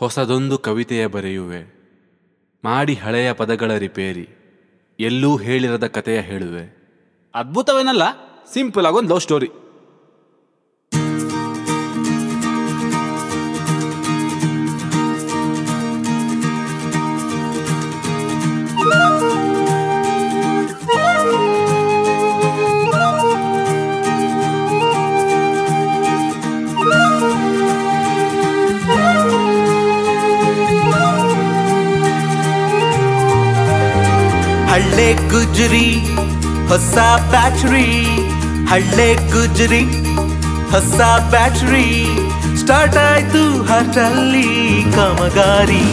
ಹೊಸದೊಂದು ಕವಿತೆಯ ಬರೆಯುವೆ ಮಾಡಿ ಹಳೆಯ ಪದಗಳ ರಿಪೇರಿ ಎಲ್ಲೂ ಹೇಳಿರದ ಕಥೆಯ ಹೇಳುವೆ ಅದ್ಭುತವೇನಲ್ಲ ಸಿಂಪಲ್ ಆಗೊಂದು ಲವ್ ಸ್ಟೋರಿ ಹಳ್ಳೆ ಗುಜ್ರಿ ಹೊಸ ಬ್ಯಾಟ್ರಿ ಹಳ್ಳೆ ಗುಜ್ರಿ ಹೊಸ ಬ್ಯಾಟ್ರಿ ಸ್ಟಾರ್ಟ್ ಆಯ್ತು ಹಠಲ್ಲಿ ಕಾಮಗಾರಿ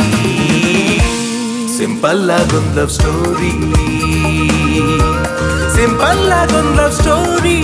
ಸಿಂಪಲ್ ಆಗೊಂದ್ ಲವ್ ಸ್ಟೋರಿ ಸಿಂಪಲ್ ಆಗೊಂದ್ ಲವ್ ಸ್ಟೋರಿ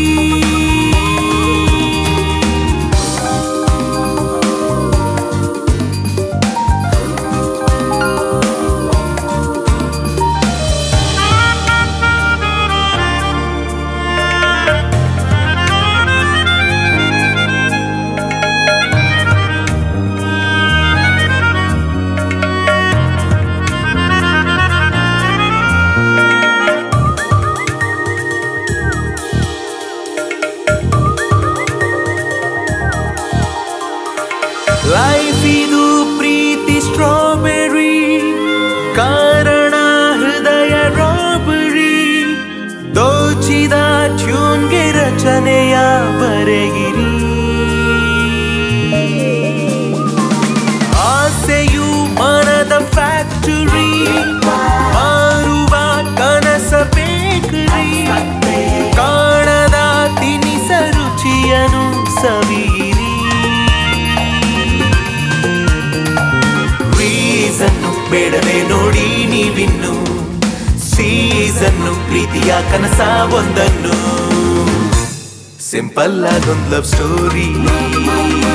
ಲೈಫ್ ಇದು ಪ್ರೀತಿ ಸ್ಟ್ರಾಬೆರಿ ಕಾರಣ ಹೃದಯ ರಾಬರಿ ದೋಚಿದ ಟ್ಯೂನ್ಗೆ ರಚನೆಯ ಬರೆಗಿರಿ ಆಸೆಯು ಮನದ ಫ್ಯಾಕ್ಟರಿ ಮಾರುವ ಕನಸ ಬೇಕರಿ ಕಾಣದ ತಿನಿಸ ರುಚಿಯನು ಸವಿಯಿರಿ ರೀಸನ್ನು ಬೇಡದೆ ನೋಡಿ ನೀವಿನ್ನು ಸೀಸನ್ನು ಪ್ರೀತಿಯ ಕನಸ ಒಂದನ್ನು ಸಿಂಪಲ್ ಆಗೊಂದ್ ಲವ್ ಸ್ಟೋರಿ